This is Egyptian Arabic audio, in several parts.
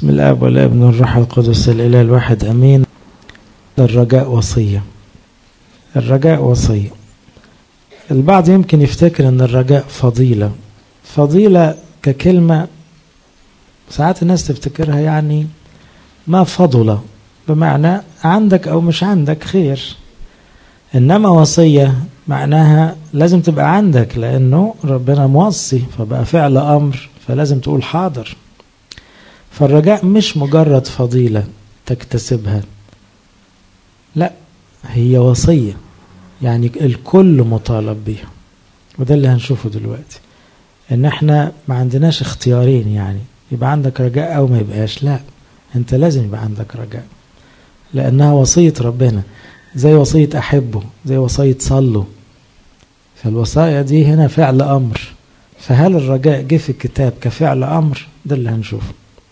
بسم الاب والابن والروح القدس الاله الواحد امين الرجاء وصيه الرجاء وصيه البعض يمكن يفتكر ان الرجاء فضيله فضيله ككلمه ساعات الناس تفتكرها يعني ما فضل بمعنى عندك او مش عندك خير انما وصيه معناها لازم تبقى عندك لانه ربنا موصي فبقى فعل امر فلازم تقول حاضر فالرجاء مش مجرد فضيله تكتسبها لا هي وصيه يعني الكل مطالب بيها وده اللي هنشوفه دلوقتي ان احنا ما عندناش اختيارين يعني يبقى عندك رجاء او ما يبقاش لا انت لازم يبقى عندك رجاء لانها وصيه ربنا زي وصيه احبه زي وصيه صلوا فالوصايا دي هنا فعل امر فهل الرجاء جه في الكتاب كفعل امر ده اللي هنشوفه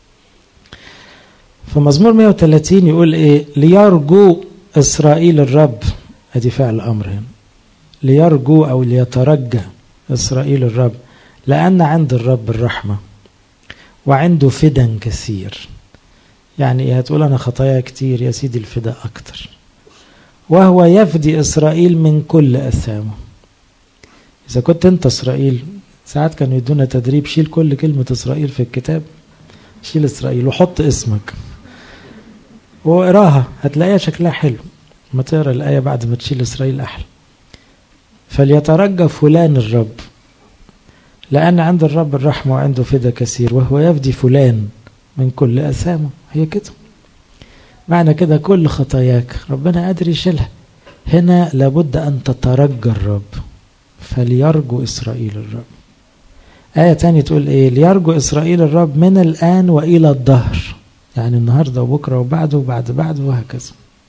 فمزمور 130 يقول ايه ليرجو اسرائيل الرب ادي فعل امر هنا ليرجو او ليترجى اسرائيل الرب لان عند الرب الرحمه وعنده فدا كثير يعني ايه هتقول انا خطايا كتير يا سيدي الفدا اكتر وهو يفدي اسرائيل من كل اثامه اذا كنت انت اسرائيل ساعات كانوا يدونا تدريب شيل كل كلمه اسرائيل في الكتاب شيل اسرائيل وحط اسمك واقراها هتلاقيها شكلها حلو ما تقرا الايه بعد ما تشيل اسرائيل احلى فليترجى فلان الرب لأن عند الرب الرحمة وعنده فدا كثير وهو يفدي فلان من كل أثامه هي كده معنى كده كل خطاياك ربنا قادر يشيلها هنا لابد أن تترجى الرب فليرجو إسرائيل الرب آية تانية تقول إيه ليرجو إسرائيل الرب من الآن وإلى الدهر يعني النهاردة وبكرة وبعده وبعد بعده وهكذا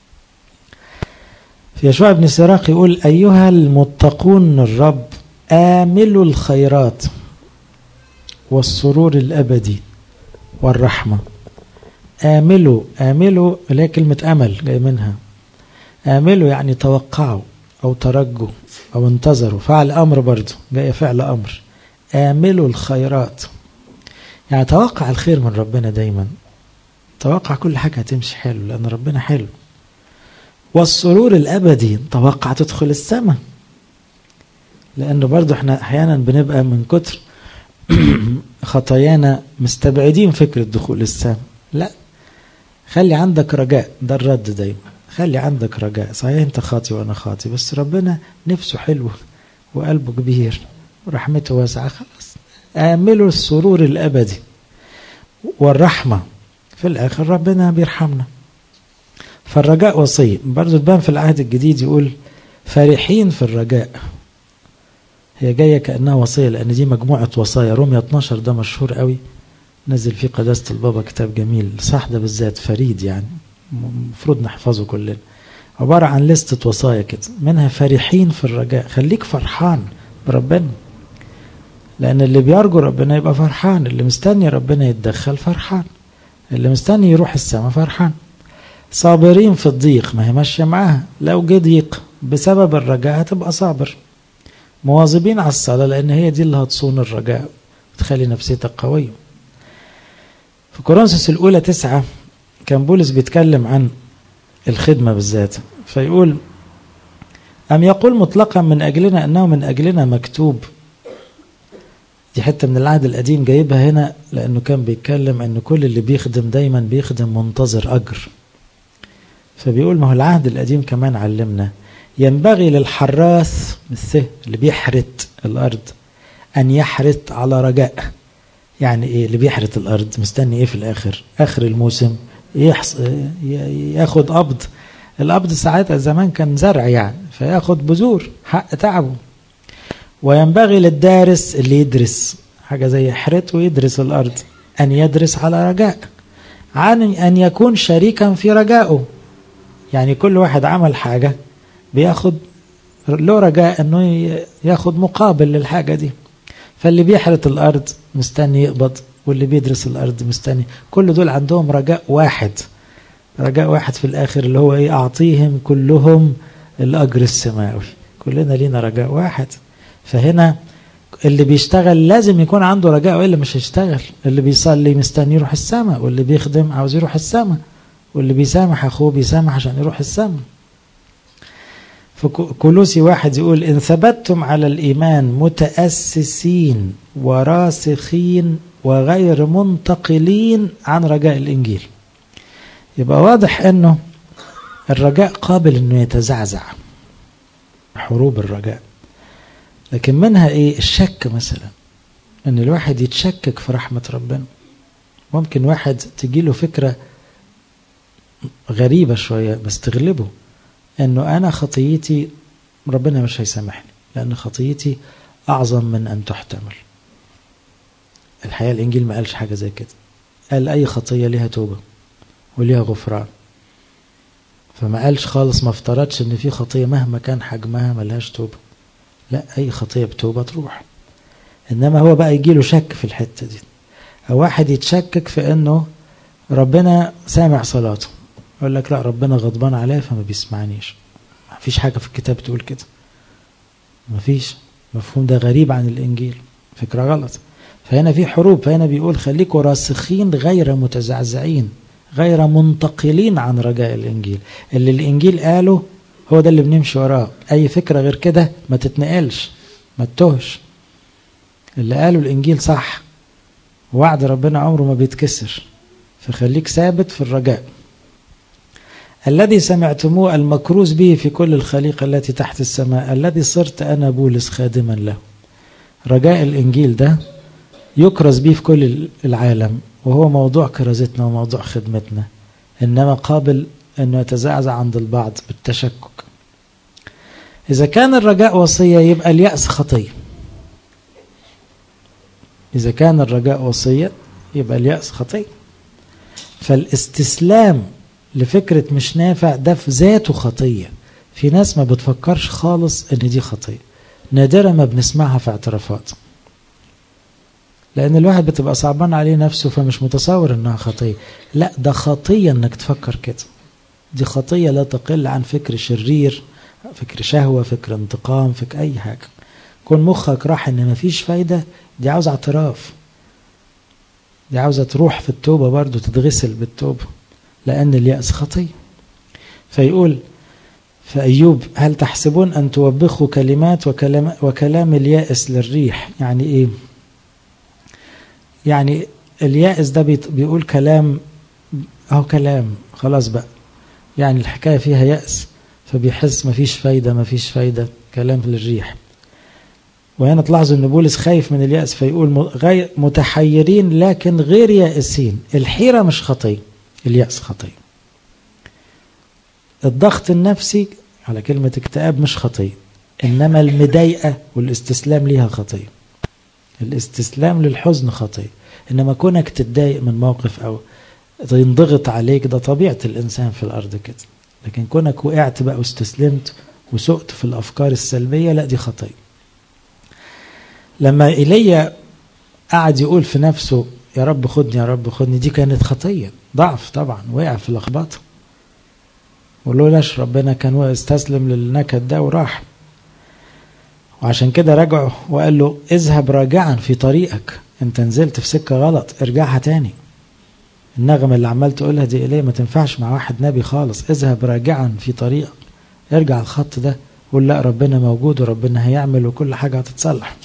في يشوع بن سراق يقول أيها المتقون الرب آملوا الخيرات والسرور الأبدي والرحمة آملوا آملوا اللي هي كلمة أمل جاي منها آملوا يعني توقعوا أو ترجوا أو انتظروا فعل أمر برضه جاي فعل أمر آملوا الخيرات يعني توقع الخير من ربنا دايما توقع كل حاجة هتمشي حلو لأن ربنا حلو والسرور الأبدي توقع تدخل السماء لأنه برضو احنا أحيانا بنبقى من كتر خطايانا مستبعدين فكرة دخول السماء لا خلي عندك رجاء ده الرد دايما خلي عندك رجاء صحيح انت خاطي وانا خاطي بس ربنا نفسه حلو وقلبه كبير ورحمته واسعة خلاص آملوا السرور الأبدي والرحمة في الآخر ربنا بيرحمنا فالرجاء وصية برضو تبان في العهد الجديد يقول فرحين في الرجاء هي جاية كأنها وصية لأن دي مجموعة وصايا رومية 12 ده مشهور قوي نزل فيه قداسة البابا كتاب جميل صح ده بالذات فريد يعني المفروض نحفظه كلنا عبارة عن لستة وصايا كده منها فرحين في الرجاء خليك فرحان بربنا لأن اللي بيرجو ربنا يبقى فرحان اللي مستني ربنا يتدخل فرحان اللي مستني يروح السماء فرحان صابرين في الضيق ما هي ماشية معاها لو جه ضيق بسبب الرجاء هتبقى صابر مواظبين على الصلاة لأن هي دي اللي هتصون الرجاء وتخلي نفسيتك قوية في كورنثوس الأولى تسعة كان بولس بيتكلم عن الخدمة بالذات فيقول أم يقول مطلقا من أجلنا أنه من أجلنا مكتوب دي حتة من العهد القديم جايبها هنا لأنه كان بيتكلم أن كل اللي بيخدم دايما بيخدم منتظر أجر فبيقول ما هو العهد القديم كمان علمنا ينبغي للحراث مثل اللي بيحرث الارض ان يحرث على رجاء يعني ايه اللي بيحرث الارض مستني ايه في الاخر اخر الموسم يحص... ياخد قبض القبض ساعتها زمان كان زرع يعني فياخد بذور حق تعبه وينبغي للدارس اللي يدرس حاجة زي يحرث ويدرس الأرض أن يدرس على رجاء عن أن يكون شريكا في رجائه يعني كل واحد عمل حاجة بياخد له رجاء انه ياخد مقابل للحاجة دي فاللي بيحرث الارض مستني يقبض واللي بيدرس الارض مستني كل دول عندهم رجاء واحد رجاء واحد في الاخر اللي هو ايه اعطيهم كلهم الاجر السماوي كلنا لينا رجاء واحد فهنا اللي بيشتغل لازم يكون عنده رجاء والا مش هيشتغل اللي بيصلي مستني يروح السماء واللي بيخدم عاوز يروح السماء واللي بيسامح اخوه بيسامح عشان يروح السماء فكولوسي واحد يقول إن ثبتتم على الإيمان متأسسين وراسخين وغير منتقلين عن رجاء الإنجيل يبقى واضح أنه الرجاء قابل أنه يتزعزع حروب الرجاء لكن منها إيه الشك مثلا أن الواحد يتشكك في رحمة ربنا ممكن واحد تجيله فكرة غريبة شوية بس تغلبه انه انا خطيتي ربنا مش هيسامحني لان خطيتي اعظم من ان تحتمل الحقيقه الانجيل ما قالش حاجه زي كده قال اي خطيه ليها توبه وليها غفران فما قالش خالص ما افترضش ان في خطيه مهما كان حجمها ملهاش توبه لا اي خطيه بتوبه تروح انما هو بقى يجيله شك في الحته دي او واحد يتشكك في انه ربنا سامع صلاته يقول لك لا ربنا غضبان عليا فما بيسمعنيش ما فيش حاجة في الكتاب تقول كده ما فيش المفهوم ده غريب عن الإنجيل فكرة غلط فهنا في حروب فهنا بيقول خليكوا راسخين غير متزعزعين غير منتقلين عن رجاء الإنجيل اللي الإنجيل قاله هو ده اللي بنمشي وراه أي فكرة غير كده ما تتنقلش ما تتهش اللي قاله الإنجيل صح وعد ربنا عمره ما بيتكسر فخليك ثابت في الرجاء الذي سمعتموه المكروز به في كل الخليقة التي تحت السماء الذي صرت أنا بولس خادما له رجاء الإنجيل ده يكرز به في كل العالم وهو موضوع كرازتنا وموضوع خدمتنا إنما قابل أنه يتزعزع عند البعض بالتشكك إذا كان الرجاء وصية يبقى اليأس خطية إذا كان الرجاء وصية يبقى اليأس خطية فالاستسلام لفكرة مش نافع ده في ذاته خطية في ناس ما بتفكرش خالص ان دي خطية نادرا ما بنسمعها في اعترافات لان الواحد بتبقى صعبان عليه نفسه فمش متصور انها خطية لا ده خطية انك تفكر كده دي خطية لا تقل عن فكر شرير فكر شهوة فكر انتقام فكر اي حاجة كون مخك راح ان مفيش فايدة دي عاوزة اعتراف دي عاوزة تروح في التوبة برضو تتغسل بالتوبة لأن اليأس خطية فيقول فأيوب هل تحسبون أن توبخوا كلمات وكلام, وكلام اليائس للريح يعني إيه يعني اليائس ده بيقول كلام أهو كلام خلاص بقى يعني الحكاية فيها يأس فبيحس مفيش فايدة مفيش فايدة كلام للريح وهنا تلاحظوا ان بولس خايف من اليأس فيقول غير متحيرين لكن غير يائسين الحيرة مش خطيه اليأس خطية الضغط النفسي على كلمة اكتئاب مش خطية إنما المضايقة والاستسلام ليها خطية الاستسلام للحزن خطية إنما كونك تتضايق من موقف أو ينضغط عليك ده طبيعة الإنسان في الأرض كده لكن كونك وقعت بقى واستسلمت وسقت في الأفكار السلبية لا دي خطية لما إيليا قعد يقول في نفسه يا رب خدني يا رب خدني دي كانت خطية ضعف طبعا وقع في لخبطه ولولاش ربنا كان استسلم للنكد ده وراح وعشان كده رجعه وقال له اذهب راجعا في طريقك انت نزلت في سكة غلط ارجعها تاني النغمة اللي عمال تقولها دي إليه ما تنفعش مع واحد نبي خالص اذهب راجعا في طريقك ارجع الخط ده قول لا ربنا موجود وربنا هيعمل وكل حاجة هتتصلح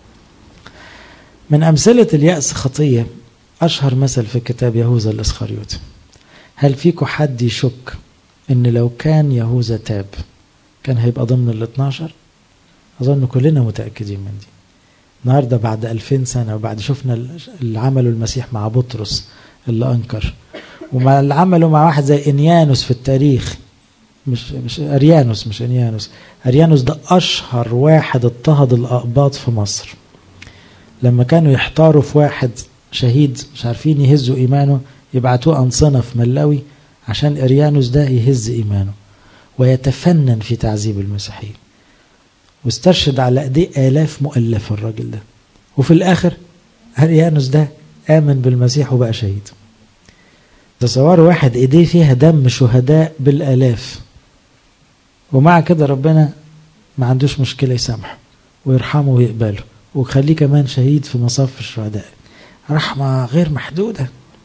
من أمثلة اليأس خطية أشهر مثل في كتاب يهوذا الإسخريوطي هل فيكم حد يشك إن لو كان يهوذا تاب كان هيبقى ضمن ال 12 أظن كلنا متأكدين من دي النهاردة بعد 2000 سنة وبعد شفنا اللي عمله المسيح مع بطرس اللي أنكر وما اللي عمله مع واحد زي إنيانوس في التاريخ مش مش أريانوس مش إنيانوس أريانوس ده أشهر واحد اضطهد الأقباط في مصر لما كانوا يحتاروا في واحد شهيد مش عارفين يهزوا إيمانه يبعتوه أنصنة في ملاوي عشان إريانوس ده يهز إيمانه ويتفنن في تعذيب المسيحيين واسترشد على ايديه آلاف مؤلفة الراجل ده وفي الآخر أريانوس ده آمن بالمسيح وبقى شهيد تصوروا واحد ايديه فيها دم شهداء بالآلاف ومع كده ربنا ما عندوش مشكلة يسامحه ويرحمه ويقبله وخليه كمان شهيد في مصاف الشهداء رحمة غير محدودة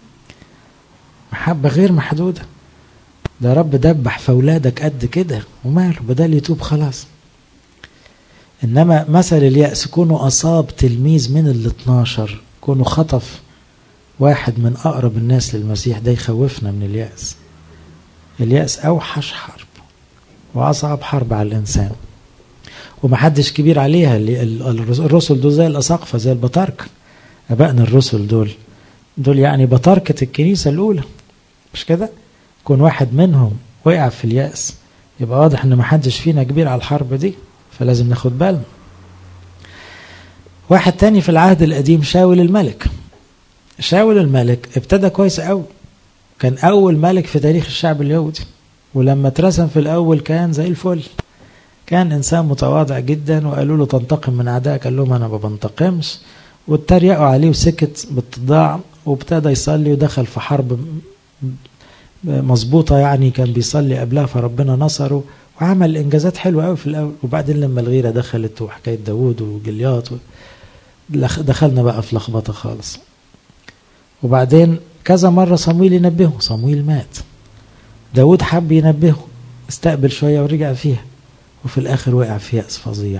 محبة غير محدودة ده رب دبح في أولادك قد كده وماله بدل يتوب خلاص إنما مثل اليأس كونه أصاب تلميذ من ال 12 كونه خطف واحد من أقرب الناس للمسيح ده يخوفنا من اليأس اليأس أوحش حرب وأصعب حرب على الإنسان ومحدش كبير عليها الرسل دول زي الأساقفة زي البطاركة أبائنا الرسل دول دول يعني بطاركة الكنيسة الأولى مش كده؟ يكون واحد منهم وقع في اليأس يبقى واضح إن محدش فينا كبير على الحرب دي فلازم ناخد بالنا واحد تاني في العهد القديم شاول الملك شاول الملك ابتدى كويس قوي كان أول ملك في تاريخ الشعب اليهودي ولما اترسم في الأول كان زي الفل كان إنسان متواضع جدا وقالوا له تنتقم من أعدائك قال لهم أنا ما بنتقمش واتريقوا عليه وسكت باتضاع وابتدى يصلي ودخل في حرب مظبوطة يعني كان بيصلي قبلها فربنا نصره وعمل إنجازات حلوة قوي في الأول وبعدين لما الغيرة دخلت وحكاية داوود وجليات دخلنا بقى في لخبطة خالص وبعدين كذا مرة صمويل ينبهه صمويل مات داود حب ينبهه استقبل شوية ورجع فيها وفي الآخر وقع في يأس فظيع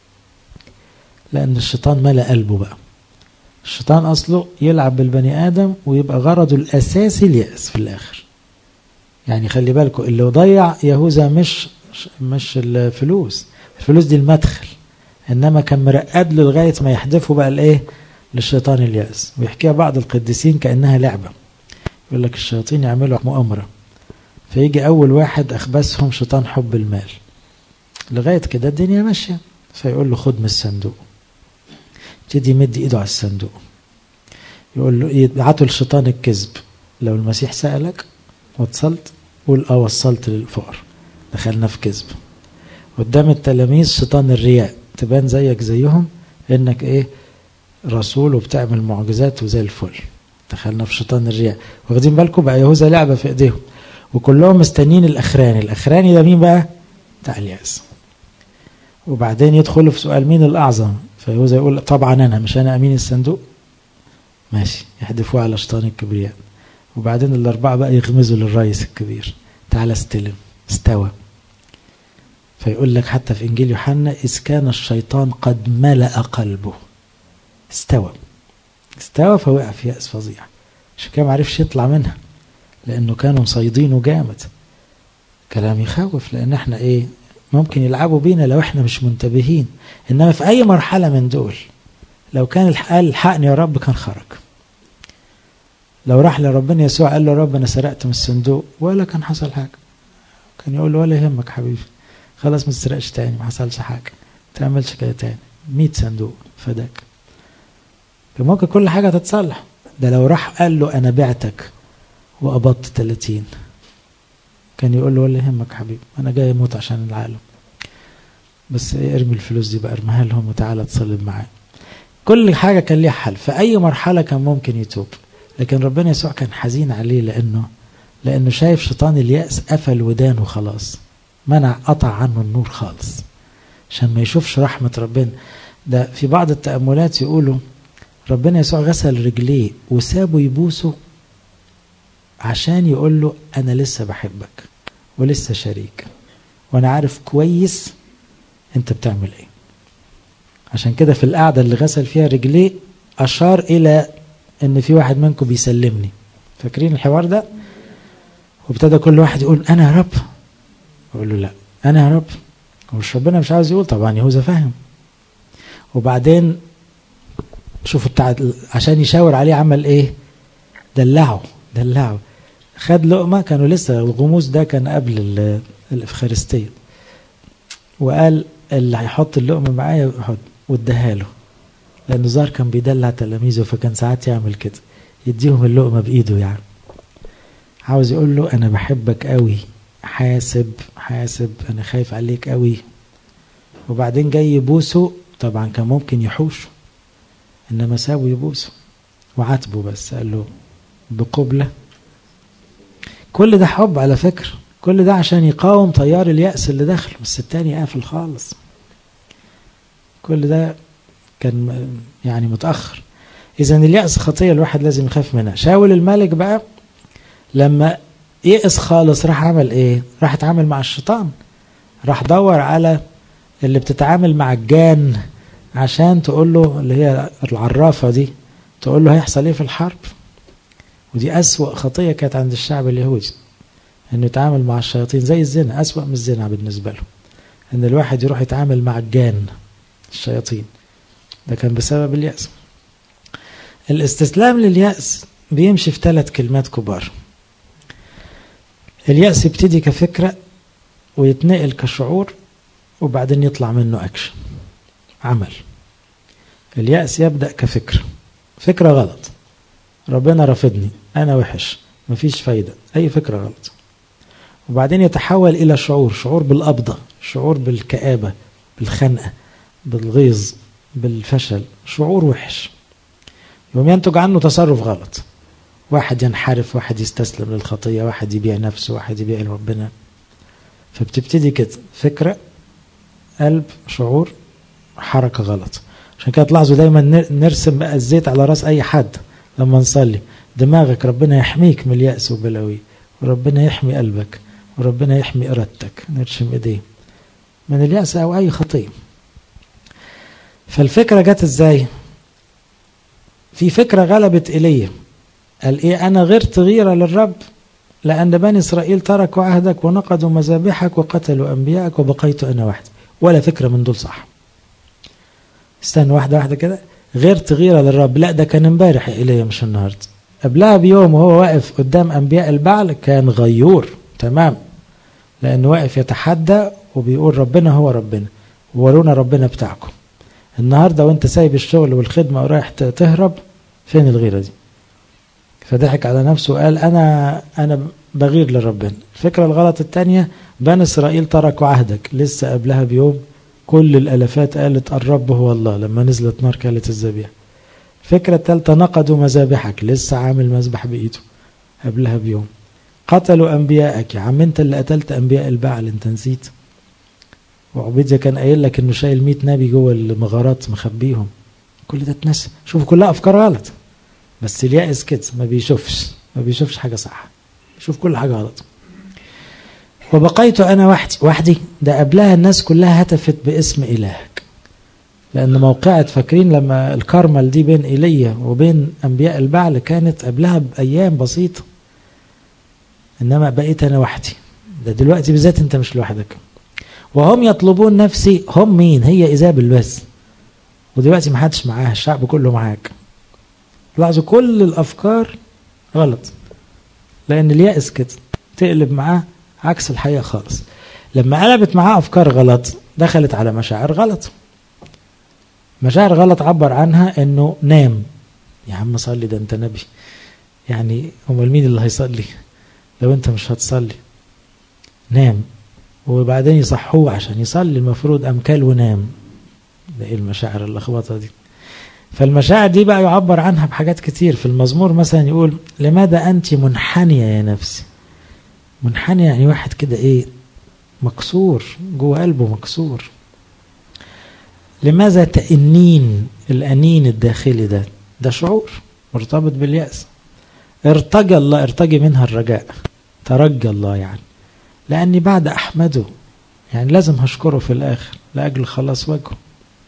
لأن الشيطان ملأ قلبه بقى الشيطان أصله يلعب بالبني آدم ويبقى غرضه الأساسي اليأس في الآخر يعني خلي بالكم اللي ضيع يهوذا مش مش الفلوس الفلوس دي المدخل إنما كان مرقد له لغاية ما يحدفه بقى الإيه للشيطان اليأس ويحكيها بعض القديسين كأنها لعبة يقول لك الشياطين يعملوا مؤامرة فيجي أول واحد أخبثهم شيطان حب المال لغاية كده الدنيا ماشية فيقول له خد من الصندوق يبتدي يمد ايده على الصندوق يقول له يبعتوا للشيطان الكذب لو المسيح سألك وصلت قول اه وصلت للفقر دخلنا في كذب قدام التلاميذ شيطان الرياء تبان زيك زيهم انك ايه رسول وبتعمل معجزات وزي الفل دخلنا في شيطان الرياء واخدين بالكم بقى يهوذا لعبه في ايديهم وكلهم مستنيين الاخراني الاخراني ده مين بقى بتاع الياس وبعدين يدخلوا في سؤال مين الاعظم فيهوذا يقول طبعا انا مش انا امين الصندوق ماشي يحدفوه على شيطان الكبرياء وبعدين الاربعه بقى يغمزوا للرئيس الكبير تعالى استلم استوى فيقول لك حتى في انجيل يوحنا اذ كان الشيطان قد ملا قلبه استوى استوى فوقع في يأس فظيع عشان كده ما عرفش يطلع منها لانه كانوا مصيدينه جامد كلام يخوف لان احنا ايه ممكن يلعبوا بينا لو احنا مش منتبهين انما في اي مرحله من دول لو كان قال الحقني يا رب كان خرج لو راح لربنا يسوع قال له يا رب انا سرقت من الصندوق ولا كان حصل حاجه كان يقول له ولا يهمك حبيبي خلاص ما تسرقش تاني ما حصلش حاجه ما تعملش كده تاني 100 صندوق فداك ممكن كل حاجه تتصلح ده لو راح قال له انا بعتك وقبضت 30 كان يقول له ولا يهمك حبيبي انا جاي اموت عشان العالم بس ارمي الفلوس دي بقى ارميها لهم وتعالى تصلب معايا كل حاجه كان ليها حل في اي مرحله كان ممكن يتوب لكن ربنا يسوع كان حزين عليه لانه لانه شايف شيطان الياس قفل ودانه خلاص منع قطع عنه النور خالص عشان ما يشوفش رحمه ربنا ده في بعض التاملات يقولوا ربنا يسوع غسل رجليه وسابه يبوسه عشان يقول له انا لسه بحبك ولسه شريك وانا عارف كويس انت بتعمل ايه عشان كده في القعده اللي غسل فيها رجليه اشار الى ان في واحد منكم بيسلمني فاكرين الحوار ده وابتدى كل واحد يقول انا يا رب اقول له لا انا يا رب مش ربنا مش عاوز يقول طبعا يهوذا فاهم وبعدين شوفوا بتاع عشان يشاور عليه عمل ايه دلعه دلعه خد لقمة كانوا لسه الغموس ده كان قبل الإفخارستية وقال اللي هيحط اللقمة معايا يحط واداها له لأنه ظهر كان بيدلع تلاميذه فكان ساعات يعمل كده يديهم اللقمة بإيده يعني عاوز يقول له أنا بحبك قوي حاسب حاسب أنا خايف عليك قوي وبعدين جاي يبوسه طبعا كان ممكن يحوشه إنما سابه يبوسه وعاتبه بس قال له بقبلة كل ده حب على فكرة كل ده عشان يقاوم تيار اليأس اللي داخل بس التاني قافل خالص كل ده كان يعني متأخر إذا اليأس خطية الواحد لازم يخاف منها شاول الملك بقى لما يئس خالص راح عمل إيه راح اتعامل مع الشيطان راح دور على اللي بتتعامل مع الجان عشان تقول له اللي هي العرافة دي تقول له هيحصل ايه في الحرب ودي أسوأ خطية كانت عند الشعب اليهودي انه يتعامل مع الشياطين زي الزنا أسوأ من الزنا بالنسبة له ان الواحد يروح يتعامل مع الجان الشياطين ده كان بسبب اليأس الاستسلام لليأس بيمشي في ثلاث كلمات كبار اليأس يبتدي كفكرة ويتنقل كشعور وبعدين يطلع منه أكشن عمل اليأس يبدأ كفكرة فكرة غلط ربنا رافضني أنا وحش مفيش فايدة أي فكرة غلط وبعدين يتحول إلى شعور شعور بالقبضة شعور بالكآبة بالخنقة بالغيظ بالفشل شعور وحش يوم ينتج عنه تصرف غلط واحد ينحرف واحد يستسلم للخطية واحد يبيع نفسه واحد يبيع ربنا فبتبتدي كده فكرة قلب شعور حركة غلط عشان كده تلاحظوا دايما نرسم بقى الزيت على راس اي حد لما نصلي دماغك ربنا يحميك من اليأس وبلاوي وربنا يحمي قلبك وربنا يحمي ارادتك نرسم ايديه من اليأس او اي خطية فالفكرة جت ازاي في فكرة غلبت ايليا قال ايه انا غيرت غيرة للرب لأن بني إسرائيل تركوا عهدك ونقضوا مذابحك وقتلوا أنبيائك وبقيت أنا وحدي ولا فكرة من دول صح استنى واحدة واحدة كده غيرت غيرة للرب لا ده كان امبارح يا إيليا مش النهاردة قبلها بيوم وهو واقف قدام أنبياء البعل كان غيور تمام لأنه واقف يتحدى وبيقول ربنا هو ربنا ورونا ربنا بتاعكم النهاردة وانت سايب الشغل والخدمة ورايح تهرب فين الغيرة دي فضحك على نفسه وقال أنا أنا بغير لربنا الفكرة الغلط الثانية بني إسرائيل تركوا عهدك لسه قبلها بيوم كل الألفات قالت الرب هو الله لما نزلت نار كالت الذبيحة الفكرة الثالثة نقضوا مذابحك لسه عامل مذبح بإيده قبلها بيوم قتلوا أنبيائك يا عم أنت اللي قتلت أنبياء البعل أنت نسيت وعبيديا كان قايل لك إنه شايل 100 نبي جوه المغارات مخبيهم كل ده اتنسى شوفوا كلها أفكار غلط بس اليائس كده ما بيشوفش ما بيشوفش حاجة صح بيشوف كل حاجة غلط وبقيت أنا وحدي وحدي ده قبلها الناس كلها هتفت باسم إلهك لأن موقعة فاكرين لما الكرمل دي بين إيليا وبين أنبياء البعل كانت قبلها بأيام بسيطة إنما بقيت أنا وحدي ده دلوقتي بالذات أنت مش لوحدك وهم يطلبون نفسي هم مين هي إيزابل بس ودلوقتي ما حدش معاها الشعب كله معاك لاحظوا كل الأفكار غلط لأن اليأس كده تقلب معاه عكس الحقيقة خالص لما قلبت معاه أفكار غلط دخلت على مشاعر غلط مشاعر غلط عبر عنها انه نام يا عم صلي ده انت نبي يعني امال مين اللي هيصلي لو انت مش هتصلي نام وبعدين يصحوه عشان يصلي المفروض قام كل ونام ده ايه المشاعر اللخبطه دي فالمشاعر دي بقى يعبر عنها بحاجات كتير في المزمور مثلا يقول لماذا انت منحنيه يا نفسي منحني يعني واحد كده ايه مكسور جوه قلبه مكسور لماذا تأنين الأنين الداخلي ده ده شعور مرتبط باليأس ارتجى الله ارتجي منها الرجاء ترجى الله يعني لأني بعد أحمده يعني لازم هشكره في الآخر لأجل خلاص وجهه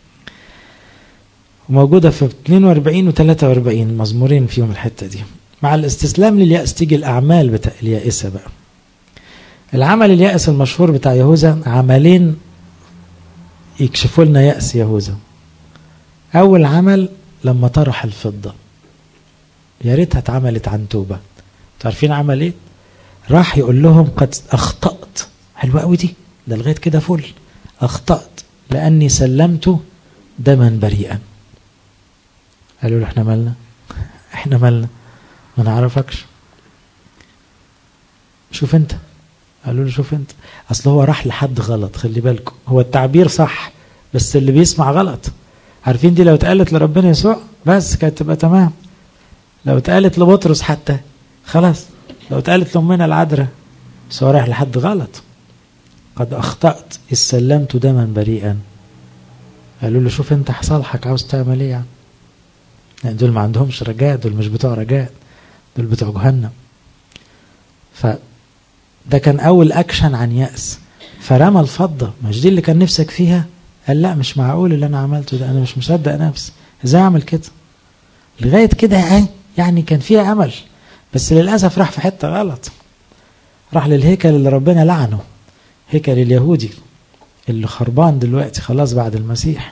وموجودة في 42 و 43 مزمورين فيهم الحتة دي مع الاستسلام لليأس تيجي الأعمال بتاع اليائسة بقى العمل اليأس المشهور بتاع يهوذا عملين يكشفوا لنا يأس يهوذا أول عمل لما طرح الفضة يا ريتها اتعملت عن توبة عارفين عمل ايه؟ راح يقول لهم قد أخطأت حلوة قوي دي ده لغاية كده فل أخطأت لأني سلمت دما بريئا قالوا له احنا مالنا احنا مالنا ما نعرفكش شوف انت قالوا له شوف انت اصل هو راح لحد غلط خلي بالكم هو التعبير صح بس اللي بيسمع غلط عارفين دي لو اتقالت لربنا يسوع بس كانت تبقى تمام لو اتقالت لبطرس حتى خلاص لو اتقالت لامنا العذراء بس هو رايح لحد غلط قد اخطات اذ سلمت دما بريئا قالوا له شوف انت صالحك عاوز تعمل ايه يعني يعني دول ما عندهمش رجاء دول مش بتوع رجاء دول بتوع جهنم فده كان اول اكشن عن يأس فرمى الفضة مش دي اللي كان نفسك فيها قال لا مش معقول اللي انا عملته ده انا مش مصدق نفسي ازاي اعمل كده لغاية كده يعني كان فيها امل بس للأسف راح في حتة غلط راح للهيكل اللي ربنا لعنه هيكل اليهودي اللي خربان دلوقتي خلاص بعد المسيح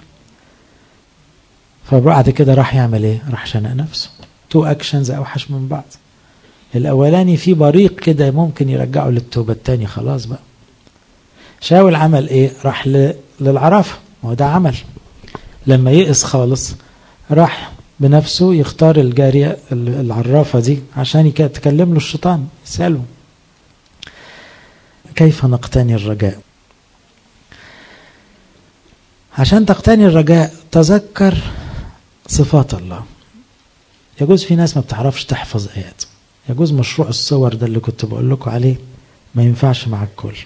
فبعد كده راح يعمل ايه راح شنق نفسه تو اكشنز اوحش من بعض الاولاني في بريق كده ممكن يرجعه للتوبه التاني خلاص بقى شاول عمل ايه راح للعرافه ما هو ده عمل لما يئس خالص راح بنفسه يختار الجارية العرافة دي عشان تكلم له الشيطان يسأله كيف نقتني الرجاء عشان تقتني الرجاء تذكر صفات الله يجوز في ناس ما بتعرفش تحفظ آيات يجوز مشروع الصور ده اللي كنت بقول لكم عليه ما ينفعش مع الكل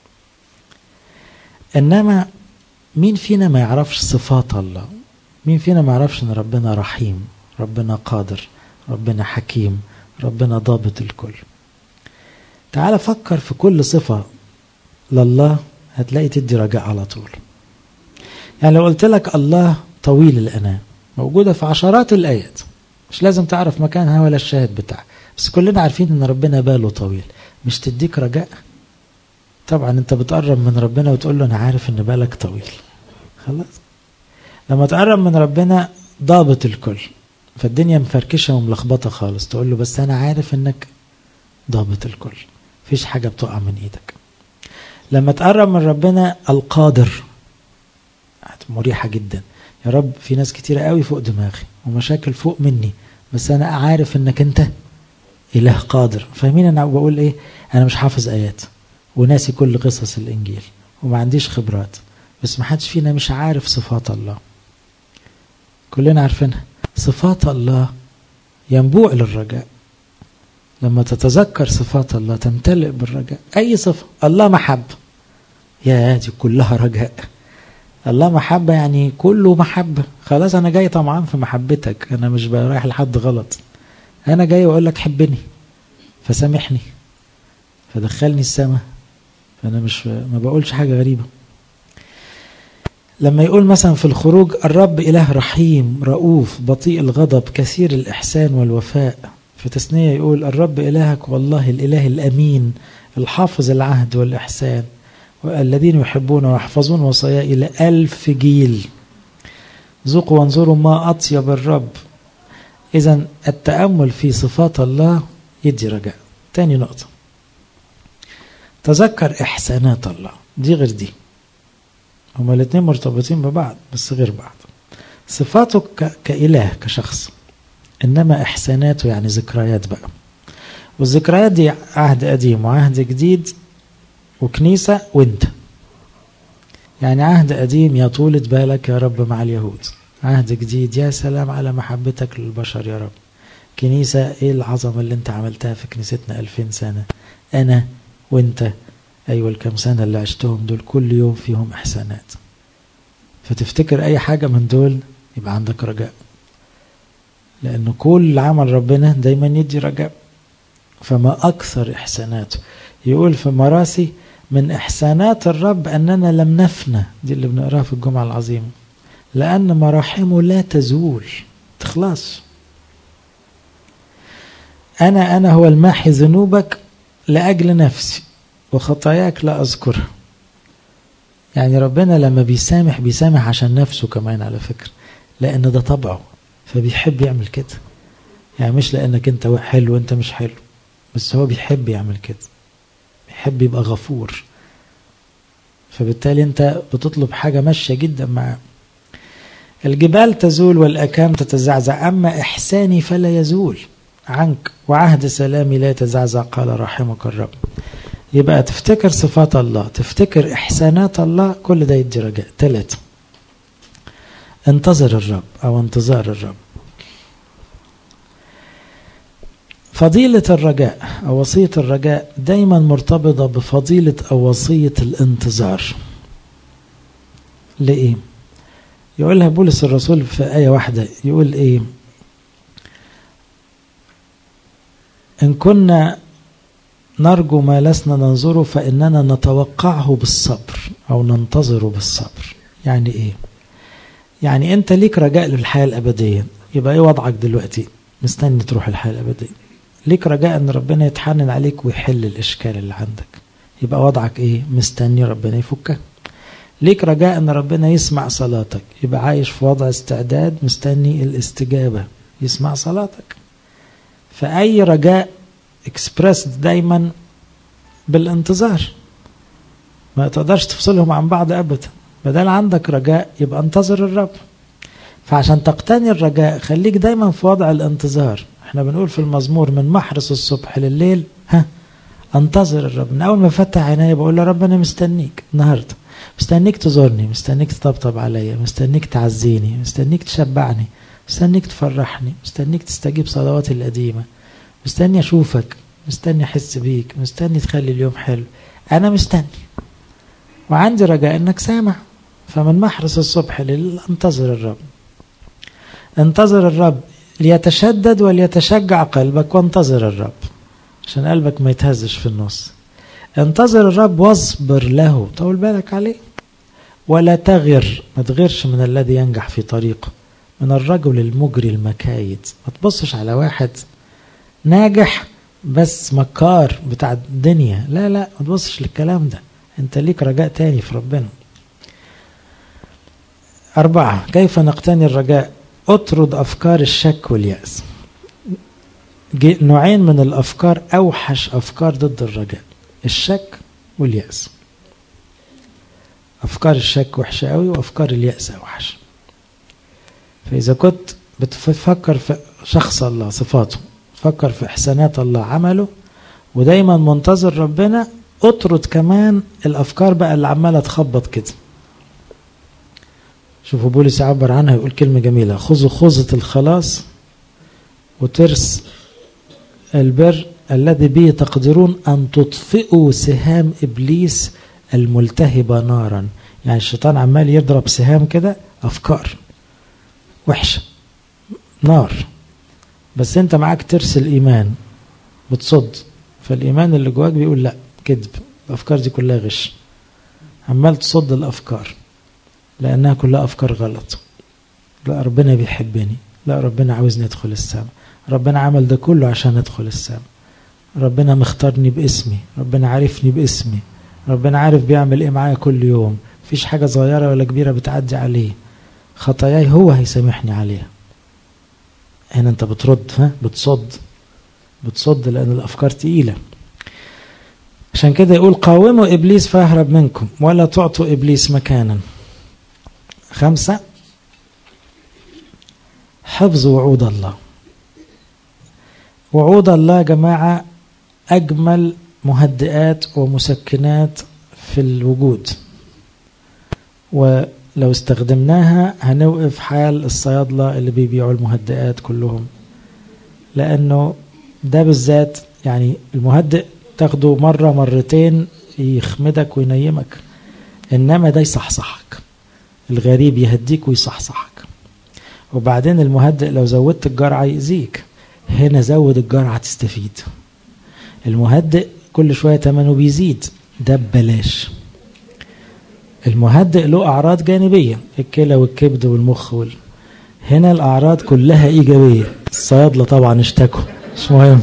إنما مين فينا ما يعرفش صفات الله مين فينا ما يعرفش ان ربنا رحيم ربنا قادر ربنا حكيم ربنا ضابط الكل تعال فكر في كل صفة لله هتلاقي تدي رجاء على طول يعني لو قلت لك الله طويل الأنام موجودة في عشرات الآيات مش لازم تعرف مكانها ولا الشاهد بتاعها بس كلنا عارفين ان ربنا باله طويل مش تديك رجاء طبعا انت بتقرب من ربنا وتقول له انا عارف ان بالك طويل خلاص لما تقرب من ربنا ضابط الكل فالدنيا مفركشه وملخبطه خالص تقول له بس انا عارف انك ضابط الكل مفيش حاجه بتقع من ايدك لما تقرب من ربنا القادر مريحه جدا يا رب في ناس كتيره قوي فوق دماغي ومشاكل فوق مني بس انا عارف انك انت اله قادر فاهمين انا بقول ايه انا مش حافظ ايات وناسي كل قصص الانجيل وما عنديش خبرات بس ما حدش فينا مش عارف صفات الله كلنا عارفينها صفات الله ينبوع للرجاء لما تتذكر صفات الله تمتلئ بالرجاء أي صفة الله محبة يا دي كلها رجاء الله محبة يعني كله محبة خلاص أنا جاي طمعان في محبتك أنا مش رايح لحد غلط أنا جاي وأقول لك حبني فسامحني فدخلني السماء فأنا مش ما بقولش حاجة غريبة لما يقول مثلا في الخروج الرب إله رحيم رؤوف بطيء الغضب كثير الإحسان والوفاء في تثنية يقول الرب إلهك والله الإله الأمين الحافظ العهد والإحسان والذين يحبون ويحفظون وصايا إلى ألف جيل ذوقوا وانظروا ما أطيب الرب إذا التأمل في صفات الله يدي رجاء تاني نقطة تذكر إحسانات الله دي غير دي هما الاثنين مرتبطين ببعض بس غير بعض صفاته كإله كشخص إنما إحساناته يعني ذكريات بقى والذكريات دي عهد قديم وعهد جديد وكنيسة وانت يعني عهد قديم يا طولة بالك يا رب مع اليهود عهد جديد يا سلام على محبتك للبشر يا رب كنيسة ايه العظمة اللي انت عملتها في كنيستنا ألفين سنة أنا وانت أيوة الكام سنة اللي عشتهم دول كل يوم فيهم إحسانات فتفتكر أي حاجة من دول يبقى عندك رجاء لأن كل عمل ربنا دايما يدي رجاء فما أكثر إحساناته يقول في مراسي من إحسانات الرب أننا لم نفنى دي اللي بنقراها في الجمعة العظيمة لأن مراحمه لا تزول تخلص أنا أنا هو الماحي ذنوبك لأجل نفسي وخطاياك لا أذكرها يعني ربنا لما بيسامح بيسامح عشان نفسه كمان على فكرة لأن ده طبعه فبيحب يعمل كده يعني مش لأنك أنت حلو وأنت مش حلو بس هو بيحب يعمل كده بيحب يبقى غفور فبالتالي أنت بتطلب حاجة ماشية جدا معاه الجبال تزول والأكام تتزعزع أما إحساني فلا يزول عنك وعهد سلامي لا يتزعزع قال رحمك الرب يبقى تفتكر صفات الله تفتكر إحسانات الله كل ده يدي رجاء ثلاثة انتظر الرب أو انتظار الرب فضيلة الرجاء أو وصية الرجاء دايما مرتبطة بفضيلة أو وصية الانتظار لإيه؟ يقولها بولس الرسول في آية واحدة يقول إيه إن كنا نرجو ما لسنا ننظره فإننا نتوقعه بالصبر أو ننتظره بالصبر يعني إيه يعني أنت ليك رجاء للحياة الأبدية يبقى إيه وضعك دلوقتي مستني تروح الحياة الأبدية ليك رجاء أن ربنا يتحنن عليك ويحل الإشكال اللي عندك يبقى وضعك إيه مستني ربنا يفكك ليك رجاء أن ربنا يسمع صلاتك يبقى عايش في وضع استعداد مستني الاستجابة يسمع صلاتك فأي رجاء اكسبرس دايما بالانتظار ما تقدرش تفصلهم عن بعض ابدا بدل عندك رجاء يبقى انتظر الرب فعشان تقتني الرجاء خليك دايما في وضع الانتظار احنا بنقول في المزمور من محرس الصبح لليل ها انتظر الرب من اول ما فتح عيني بقول له رب انا مستنيك النهارده مستنيك تزورني مستنيك تطبطب عليا مستنيك تعزيني مستنيك تشبعني مستنيك تفرحني مستنيك تستجيب صلواتي القديمه مستني اشوفك مستني احس بيك مستني تخلي اليوم حلو انا مستني وعندي رجاء انك سامع فمن محرس الصبح ليل انتظر الرب انتظر الرب ليتشدد وليتشجع قلبك وانتظر الرب عشان قلبك ما يتهزش في النص انتظر الرب واصبر له طول بالك عليه ولا تغر ما تغيرش من الذي ينجح في طريقه من الرجل المجري المكايد ما تبصش على واحد ناجح بس مكار بتاع الدنيا لا لا ما تبصش للكلام ده انت ليك رجاء تاني في ربنا أربعة كيف نقتني الرجاء اطرد أفكار الشك واليأس نوعين من الأفكار أوحش أفكار ضد الرجاء الشك واليأس أفكار الشك وحشة قوي وأفكار اليأس أوحش فإذا كنت بتفكر في شخص الله صفاته فكر في إحسانات الله عمله ودايما منتظر ربنا اطرد كمان الأفكار بقى اللي عمالة تخبط كده شوفوا بولس يعبر عنها يقول كلمة جميلة خذوا خوذة الخلاص وترس البر الذي به تقدرون أن تطفئوا سهام إبليس الملتهبة نارا يعني الشيطان عمال يضرب سهام كده أفكار وحشة نار بس انت معاك ترس الايمان بتصد فالايمان اللي جواك بيقول لا كذب الافكار دي كلها غش عمال تصد الافكار لانها كلها افكار غلط لا ربنا بيحبني لا ربنا عاوزني ادخل السماء ربنا عمل ده كله عشان ادخل السماء ربنا مختارني باسمي ربنا عارفني باسمي ربنا عارف بيعمل ايه معايا كل يوم مفيش حاجة صغيرة ولا كبيرة بتعدي عليه خطاياي هو هيسامحني عليها هنا انت بترد ها بتصد بتصد لان الافكار تقيله عشان كده يقول قاوموا ابليس فيهرب منكم ولا تعطوا ابليس مكانا خمسه حفظ وعود الله وعود الله يا جماعه اجمل مهدئات ومسكنات في الوجود ولو استخدمناها هنوقف حال الصيادلة اللي بيبيعوا المهدئات كلهم لأنه ده بالذات يعني المهدئ تاخده مرة مرتين يخمدك وينيمك إنما ده يصحصحك الغريب يهديك ويصحصحك وبعدين المهدئ لو زودت الجرعة يأذيك هنا زود الجرعة تستفيد المهدئ كل شوية تمنه بيزيد ده ببلاش المهدئ له أعراض جانبية الكلى والكبد والمخ وال... هنا الأعراض كلها إيجابية الصيادلة طبعا اشتكوا مش مهم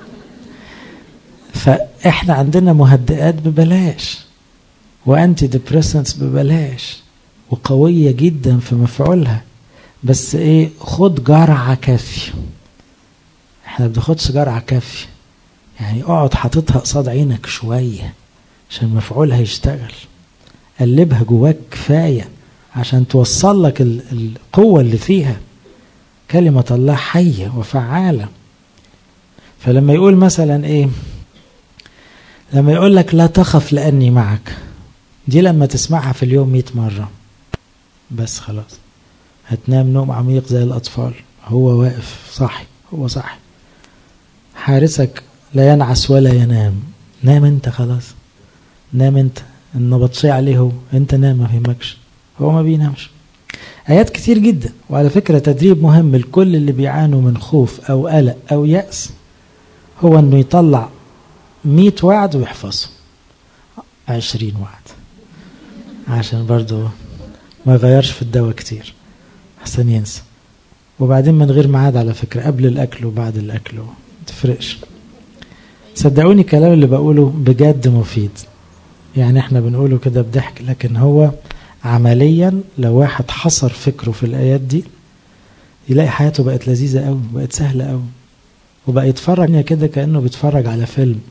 فإحنا عندنا مهدئات ببلاش وأنتي ديبريسنتس ببلاش وقوية جدا في مفعولها بس إيه خد جرعة كافية إحنا ما بناخدش جرعة كافية يعني اقعد حاططها قصاد عينك شوية عشان مفعولها يشتغل قلبها جواك كفاية عشان توصل لك القوة اللي فيها كلمة الله حية وفعالة فلما يقول مثلا ايه لما يقول لك لا تخف لأني معك دي لما تسمعها في اليوم مئة مرة بس خلاص هتنام نوم عميق زي الأطفال هو واقف صاحي هو صاحي حارسك لا ينعس ولا ينام نام انت خلاص نام انت النبطشي عليه هو انت نام ما فهمكش هو ما بينامش آيات كتير جدا وعلى فكرة تدريب مهم لكل اللي بيعانوا من خوف أو قلق أو يأس هو أنه يطلع مية وعد ويحفظه عشرين وعد عشان برضو ما يغيرش في الدواء كتير أحسن ينسى وبعدين من غير ميعاد على فكرة قبل الأكل وبعد الأكل ما تفرقش صدقوني الكلام اللي بقوله بجد مفيد يعني احنا بنقوله كده بضحك لكن هو عمليا لو واحد حصر فكره في الآيات دي يلاقي حياته بقت لذيذة قوي بقت سهلة قوي وبقى يتفرج كده كأنه بيتفرج على فيلم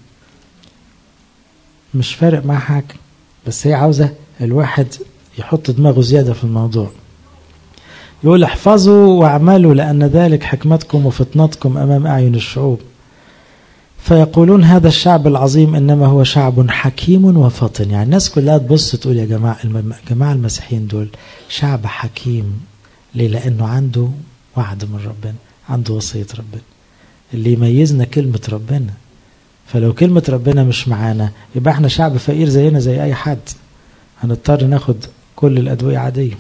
مش فارق معاه حاجة بس هي عاوزة الواحد يحط دماغه زيادة في الموضوع يقول احفظوا واعملوا لأن ذلك حكمتكم وفطنتكم أمام أعين الشعوب فيقولون هذا الشعب العظيم إنما هو شعب حكيم وفطن يعني الناس كلها تبص تقول يا جماعة جماعة المسيحيين دول شعب حكيم ليه لأنه عنده وعد من ربنا عنده وصية ربنا اللي يميزنا كلمة ربنا فلو كلمة ربنا مش معانا يبقى احنا شعب فقير زينا زي أي حد هنضطر ناخد كل الأدوية عادية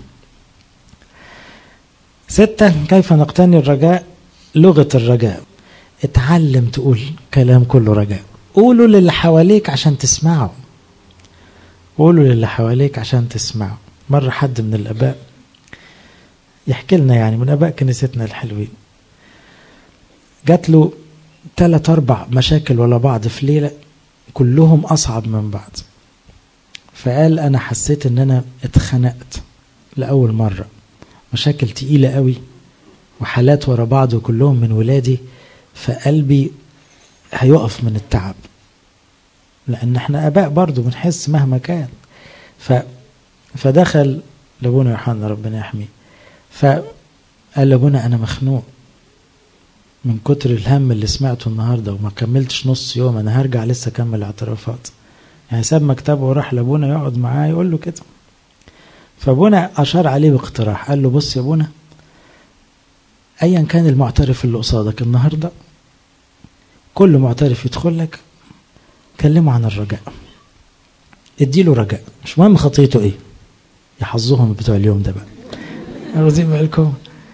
ستة كيف نقتني الرجاء لغة الرجاء اتعلم تقول كلام كله رجاء قولوا للي حواليك عشان تسمعوا قولوا للي حواليك عشان تسمعوا مرة حد من الآباء يحكي لنا يعني من آباء كنيستنا الحلوين جات له ثلاث أربع مشاكل ولا بعض في ليلة كلهم أصعب من بعض فقال أنا حسيت إن أنا اتخنقت لأول مرة مشاكل تقيلة قوي وحالات ورا بعض وكلهم من ولادي فقلبي هيقف من التعب لأن احنا آباء برضو بنحس مهما كان ف فدخل لابونا يوحنا ربنا يحميه فقال لابونا أنا مخنوق من كتر الهم اللي سمعته النهارده وما كملتش نص يوم انا هرجع لسه اكمل اعترافات يعني ساب مكتبه وراح لابونا يقعد معاه يقول له كده فابونا اشار عليه باقتراح قال له بص يا ابونا ايا كان المعترف اللي قصادك النهارده كل معترف يدخل لك كلمه عن الرجاء اديله رجاء مش مهم خطيته ايه يحظهم بتوع اليوم ده بقى واخدين بالكم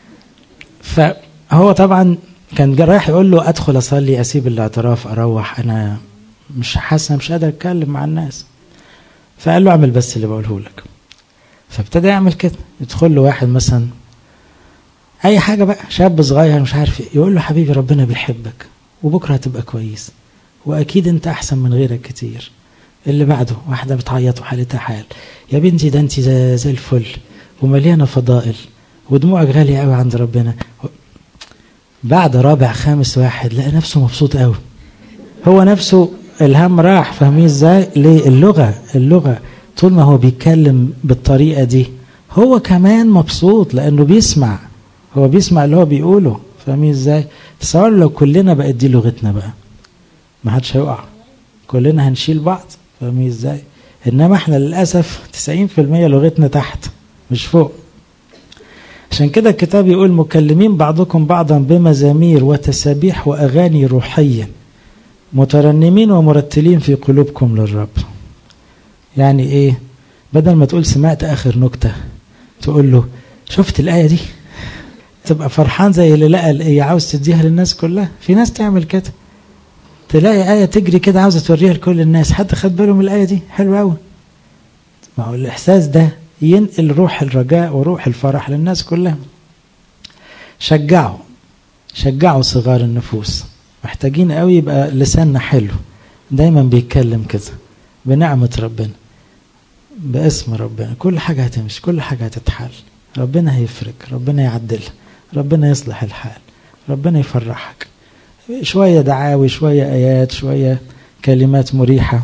فهو طبعا كان رايح يقول له ادخل اصلي اسيب الاعتراف اروح انا مش حاسس مش قادر اتكلم مع الناس فقال له اعمل بس اللي بقوله لك فابتدى يعمل كده يدخل له واحد مثلا اي حاجه بقى شاب صغير مش عارف ايه يقول له حبيبي ربنا بيحبك وبكره هتبقى كويس واكيد انت احسن من غيرك كتير اللي بعده واحده بتعيط وحالتها حال يا بنتي ده انت زي, زي الفل ومليانه فضائل ودموعك غاليه قوي عند ربنا بعد رابع خامس واحد لقى نفسه مبسوط قوي هو نفسه الهم راح فاهمين ازاي ليه اللغه اللغه طول ما هو بيتكلم بالطريقه دي هو كمان مبسوط لانه بيسمع هو بيسمع اللي هو بيقوله فاهمين ازاي تصوروا لو كلنا بقت دي لغتنا بقى ما حدش هيقع كلنا هنشيل بعض فاهمين ازاي انما احنا للاسف 90% لغتنا تحت مش فوق عشان كده الكتاب يقول مكلمين بعضكم بعضا بمزامير وتسابيح واغاني روحيه مترنمين ومرتلين في قلوبكم للرب يعني ايه بدل ما تقول سمعت اخر نكته تقول له شفت الايه دي تبقى فرحان زي اللي لقى الايه عاوز تديها للناس كلها في ناس تعمل كده تلاقي آية تجري كده عاوزة توريها لكل الناس حد خد باله من الآية دي حلوة أوي ما هو الإحساس ده ينقل روح الرجاء وروح الفرح للناس كلها شجعوا شجعوا صغار النفوس محتاجين قوي يبقى لساننا حلو دايما بيتكلم كده بنعمة ربنا باسم ربنا كل حاجة هتمشي كل حاجة هتتحل ربنا هيفرج ربنا يعدلها ربنا يصلح الحال ربنا يفرحك شوية دعاوي شوية آيات شوية كلمات مريحة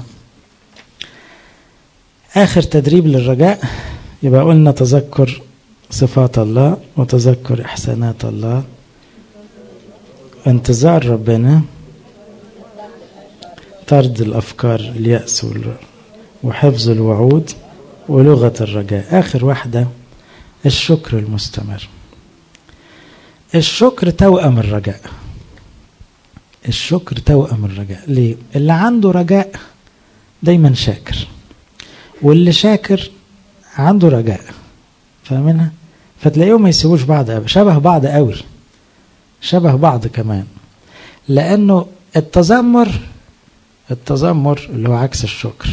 آخر تدريب للرجاء يبقى قلنا تذكر صفات الله وتذكر إحسانات الله انتظار ربنا طرد الأفكار اليأس وحفظ الوعود ولغة الرجاء آخر واحدة الشكر المستمر الشكر توأم الرجاء الشكر توأم الرجاء ليه؟ اللي عنده رجاء دايما شاكر واللي شاكر عنده رجاء فاهمينها؟ فتلاقيهم ما يسيبوش بعض أبدا شبه بعض قوي شبه بعض كمان لأنه التذمر التذمر اللي هو عكس الشكر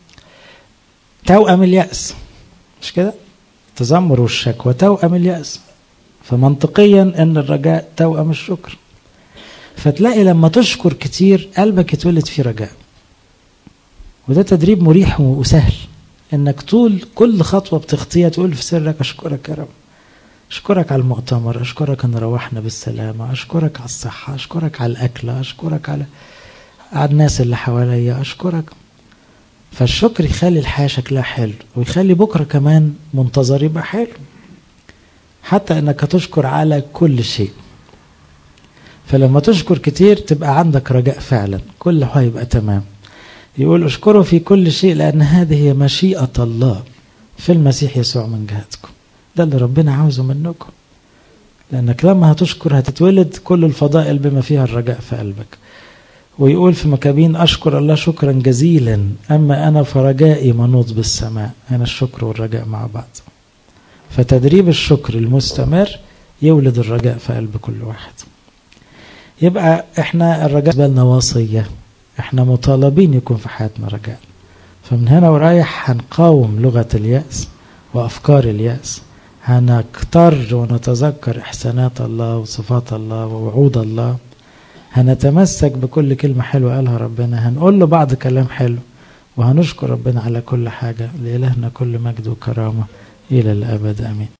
توأم اليأس مش كده التذمر والشكوى توأم اليأس فمنطقيا ان الرجاء توأم الشكر فتلاقي لما تشكر كتير قلبك يتولد فيه رجاء وده تدريب مريح وسهل انك طول كل خطوه بتخطيها تقول في سرك اشكرك يا رب اشكرك على المؤتمر اشكرك ان روحنا بالسلامه اشكرك على الصحه اشكرك على الاكل اشكرك على على الناس اللي حواليا اشكرك فالشكر يخلي الحياه شكلها حلو ويخلي بكره كمان منتظر يبقى حلو حتى انك هتشكر على كل شيء فلما تشكر كتير تبقى عندك رجاء فعلا كل هيبقى تمام يقول اشكروا في كل شيء لان هذه هي مشيئه الله في المسيح يسوع من جهتكم ده اللي ربنا عاوزه منكم لانك لما هتشكر هتتولد كل الفضائل بما فيها الرجاء في قلبك ويقول في مكابين أشكر الله شكرا جزيلا أما أنا فرجائي منوط بالسماء هنا الشكر والرجاء مع بعض فتدريب الشكر المستمر يولد الرجاء في قلب كل واحد يبقى احنا الرجاء بالنا وصية احنا مطالبين يكون في حياتنا رجاء فمن هنا ورايح هنقاوم لغة اليأس وأفكار اليأس هنكتر ونتذكر إحسانات الله وصفات الله ووعود الله هنتمسك بكل كلمة حلوة قالها ربنا هنقول له بعض كلام حلو وهنشكر ربنا على كل حاجة لإلهنا كل مجد وكرامة إلى الأبد آمين